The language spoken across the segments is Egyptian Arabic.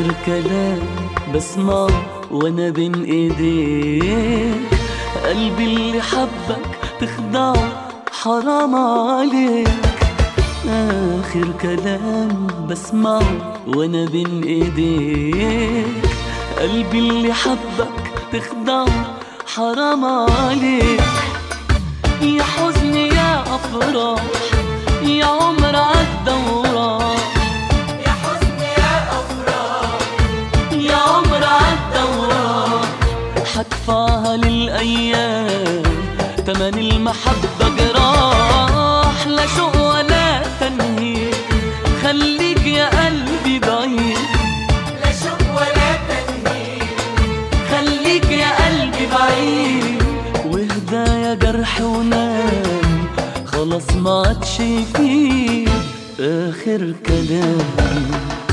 آخر كلام بسمعه وانا بين ايديك قلبي اللي حبك تخدعه حرام عليك آخر كلام بسمعه وانا بين ايديك قلبي اللي حبك تخدعه حرام عليك يا حزن يا أفراح يا عمر عدى وراح يا حزن يا أفراح يا عمر عدى وراح حدفعها للأيام تمن المحبة جراح لا شوق ولا تنهيد خليك يا قلبي بعيد لا شوق ولا تنهيد خليك يا قلبي بعيد واهدى يا جرح ونام خلاص ما عادش فيه آخر كلام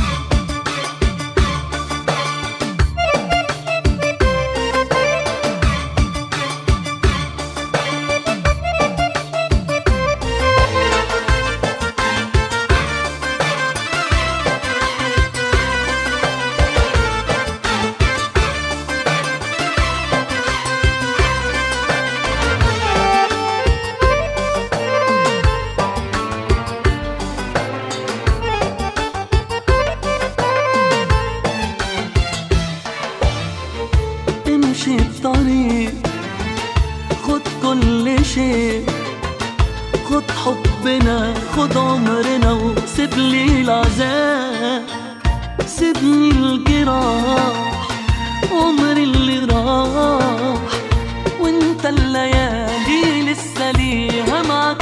امشي بطريق خد كل شيء خد حبنا خد عمرنا وسيب لي العذاب سيبني الجراح عمري اللي راح وانت الليالي لسه ليها معك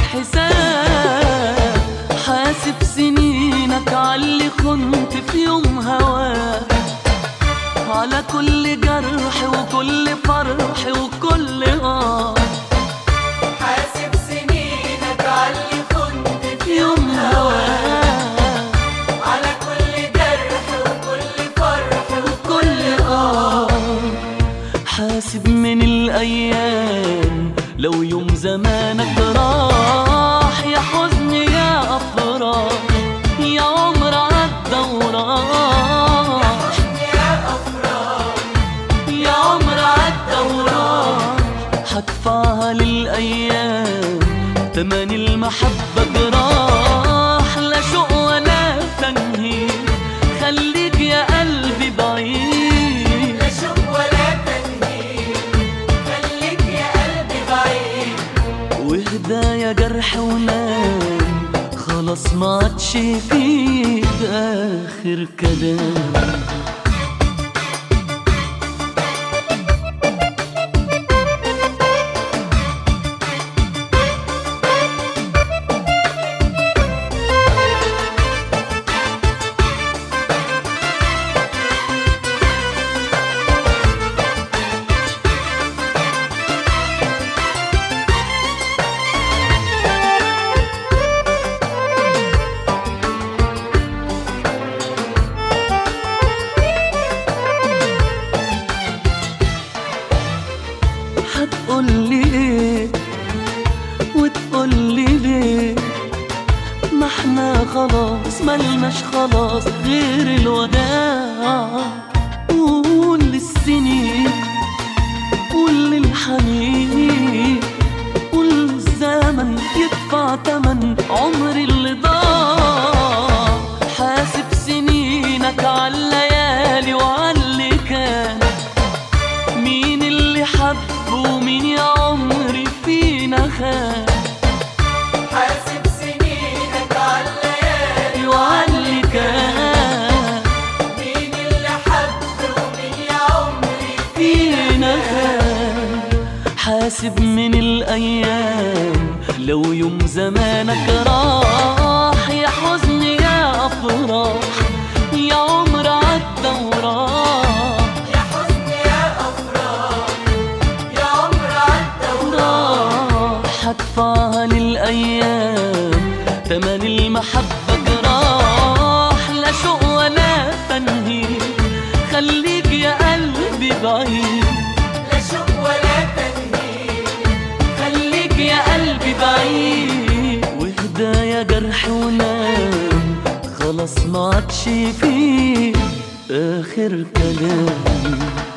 حساب حاسب سنينك عاللي كنت في يوم هواك على كل جرح وكل فرح وكل اه حاسب سنينك عاللي كنت في يوم هواك على كل جرح وكل فرح كل اه حاسب من الايام لو يوم زمانك راح يا حزن يا افراح يا عمر عدى وراح حزن يا أفراح يا عمر عدى وراح حدفعها للأيام تمن المحبة جراح لا شوق ولا تنهيد خليك يا قلبي بعيد لا شوق ولا تنهيد خليك يا قلبي بعيد واهدى يا جرح ونام خلاص ما عادش فيك آخر كلام هتقولي ايه وتقولي ليه ما احنا خلاص ملناش خلاص غير الوداع قول للسنين قول للحنين قول للزمن يدفع تمن عمري اللي ضاع حاسب سنينك عالليالي وعاللي كان مين اللي حب ومين يا عمري فينا خان حاسب سنينك عالليالي وعلي كان مين اللي حب ومين يا عمري فينا خان حاسب من الأيام لو يوم زمانك راح يا حزن يا أفراح يا عمر عدى وراح يا حزن يا أفراح يا عمر عدى راح هدفعها للأيام تمن المحبة جراح لا شوق ولا تنهيد خليك يا قلبي بعيد لا شوق ولا تنهيد خليك يا قلبي بعيد واهدى يا جرح ونام خلاص ما عادش فيه آخر كلامي